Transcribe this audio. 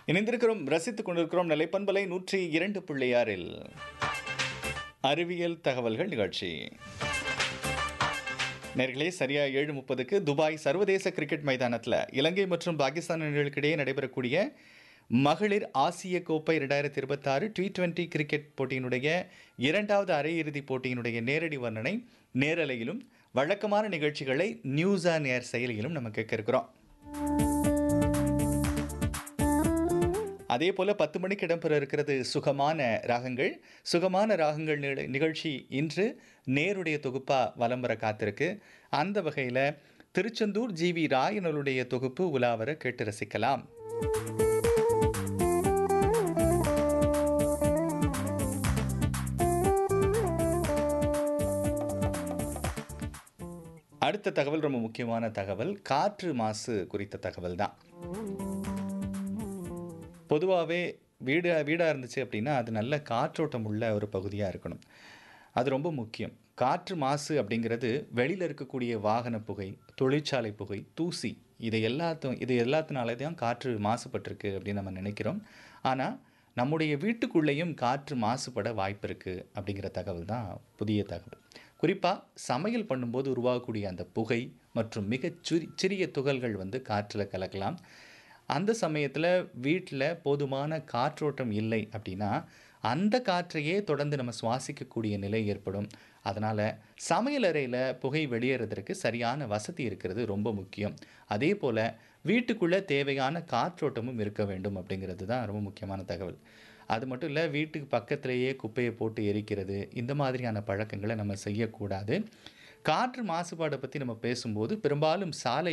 இணைந்திருக்கிறோம் ரசித்துக் கொண்டிருக்கிறோம் நிலைப்பண்பலை நூற்றி இரண்டு பிள்ளையாரில் அறிவியல் தகவல்கள் நிகழ்ச்சி நேர்களே சரியா ஏழு முப்பதுக்கு துபாய் சர்வதேச கிரிக்கெட் மைதானத்தில் இலங்கை மற்றும் பாகிஸ்தான் அணிகளுக்கிடையே நடைபெறக்கூடிய மகளிர் ஆசிய கோப்பை ரெண்டாயிரத்தி இருபத்தாறு டி டுவெண்ட்டி கிரிக்கெட் போட்டியினுடைய இரண்டாவது அரையிறுதிப் போட்டியினுடைய நேரடி வர்ணனை நேரலையிலும் வழக்கமான நிகழ்ச்சிகளை நியூஸ் ஆன் ஏர் செயலியிலும் நம்ம கேட்க இருக்கிறோம் அதே போல பத்து மணிக்கு இடம்பெற இருக்கிறது சுகமான ராகங்கள் சுகமான ராகங்கள் நிக- நிகழ்ச்சி இன்று நேருடைய தொகுப்பா வலம் வர காத்திருக்கு அந்த வகையில் திருச்செந்தூர் ஜி வி ராயனருடைய தொகுப்பு உலாவர கேட்டு ரசிக்கலாம் அடுத்த தகவல் ரொம்ப முக்கியமான தகவல் காற்று மாசு குறித்த தகவல் தான் பொதுவாகவே வீடு வீடாக இருந்துச்சு அப்படின்னா அது நல்ல காற்றோட்டம் உள்ள ஒரு பகுதியாக இருக்கணும் அது ரொம்ப முக்கியம் காற்று மாசு அப்படிங்கிறது வெளியில் இருக்கக்கூடிய வாகன புகை தொழிற்சாலை புகை தூசி இதை எல்லாத்தும் இது எல்லாத்தினாலே தான் காற்று மாசுபட்டிருக்கு அப்படின்னு நம்ம நினைக்கிறோம் ஆனால் நம்முடைய வீட்டுக்குள்ளேயும் காற்று மாசுபட வாய்ப்பு இருக்குது அப்படிங்கிற தகவல் தான் புதிய தகவல் குறிப்பாக சமையல் பண்ணும்போது உருவாகக்கூடிய அந்த புகை மற்றும் மிகச் சிறி சிறிய துகள்கள் வந்து காற்றில் கலக்கலாம் அந்த சமயத்தில் வீட்டில் போதுமான காற்றோட்டம் இல்லை அப்படின்னா அந்த காற்றையே தொடர்ந்து நம்ம சுவாசிக்கக்கூடிய நிலை ஏற்படும் அதனால் சமையலறையில் புகை வெளியேறதற்கு சரியான வசதி இருக்கிறது ரொம்ப முக்கியம் அதே போல் வீட்டுக்குள்ளே தேவையான காற்றோட்டமும் இருக்க வேண்டும் அப்படிங்கிறது தான் ரொம்ப முக்கியமான தகவல் அது மட்டும் இல்லை வீட்டுக்கு பக்கத்திலேயே குப்பையை போட்டு எரிக்கிறது இந்த மாதிரியான பழக்கங்களை நம்ம செய்யக்கூடாது காற்று மாசுபாடை பற்றி நம்ம பேசும்போது பெரும்பாலும் சாலை